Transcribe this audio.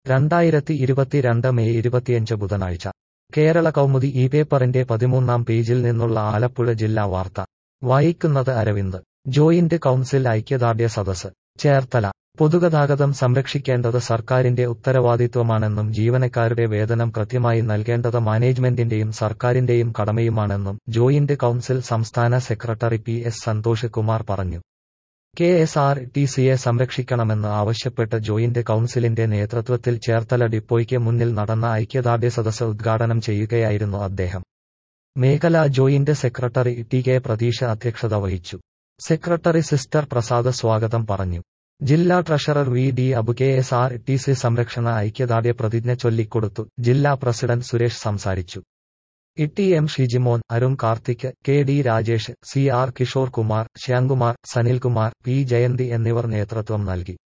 രണ്ടായിരത്തി ഇരുപത്തിരണ്ട് മെയ് ഇരുപത്തിയഞ്ച് ബുധനാഴ്ച കേരള കൗമുദി ഈ പേപ്പറിന്റെ പതിമൂന്നാം പേജിൽ നിന്നുള്ള ആലപ്പുഴ ജില്ലാ വാർത്ത വായിക്കുന്നത് അരവിന്ദ് ജോയിന്റ് കൗൺസിൽ ഐക്യദാർഢ്യ സദസ് ചേർത്തല പൊതുഗതാഗതം സംരക്ഷിക്കേണ്ടത് സർക്കാരിന്റെ ഉത്തരവാദിത്വമാണെന്നും ജീവനക്കാരുടെ വേതനം കൃത്യമായി നൽകേണ്ടത് മാനേജ്മെന്റിന്റെയും സർക്കാരിന്റെയും കടമയുമാണെന്നും ജോയിന്റ് കൗൺസിൽ സംസ്ഥാന secretary P S Santhosh Kumar പറഞ്ഞു കെ എസ് ആർ ടി സിയെ സംരക്ഷിക്കണമെന്ന് ആവശ്യപ്പെട്ട് ജോയിന്റ് കൗൺസിലിന്റെ നേതൃത്വത്തിൽ ചേർത്തല ഡിപ്പോയ്ക്ക് മുന്നിൽ നടന്ന ഐക്യദാർഢ്യ സദസ് ഉദ്ഘാടനം ചെയ്യുകയായിരുന്നു അദ്ദേഹം മേഖലാ joint secretary T K Pratheesha അധ്യക്ഷത വഹിച്ചു സെക്രട്ടറി സിസ്റ്റർ പ്രസാദ് സ്വാഗതം പറഞ്ഞു ജില്ലാ treasurer V D Abu K S R T C സംരക്ഷണ ഐക്യദാർഢ്യ പ്രതിജ്ഞ ചൊല്ലിക്കൊടുത്തു ജില്ലാ പ്രസിഡന്റ് സുരേഷ് സംസാരിച്ചു Itty M Shijimon Arun Karthik K D Rajesh C R Kishore Kumar Shyamkumar Sanilkumar P Jayanthi എന്നിവർ നേതൃത്വം നൽകി